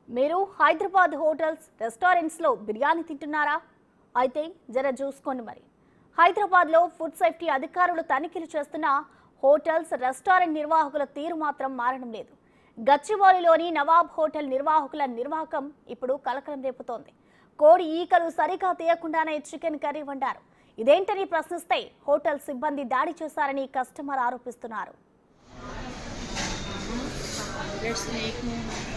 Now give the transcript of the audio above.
మీరు హైదరాబాద్ హోటల్స్ రెస్టారెంట్స్లో బిర్యానీ తింటున్నారా అయితే జర చూసుకోండి మరి హైదరాబాద్లో ఫుడ్ సేఫ్టీ అధికారులు తనిఖీలు చేస్తున్న హోటల్స్ రెస్టారెంట్ నిర్వాహకుల తీరు మాత్రం మారడం లేదు గచ్చిబౌలిలోని నవాబ్ హోటల్ నిర్వాహకుల నిర్వాహకం ఇప్పుడు కలకలం రేపుతోంది కోడి ఈకలు సరిగా తీయకుండానే చికెన్ కర్రీ వండారు ఇదేంటని ప్రశ్నిస్తే హోటల్ సిబ్బంది దాడి చేశారని కస్టమర్ ఆరోపిస్తున్నారు प्लेट्स में एक में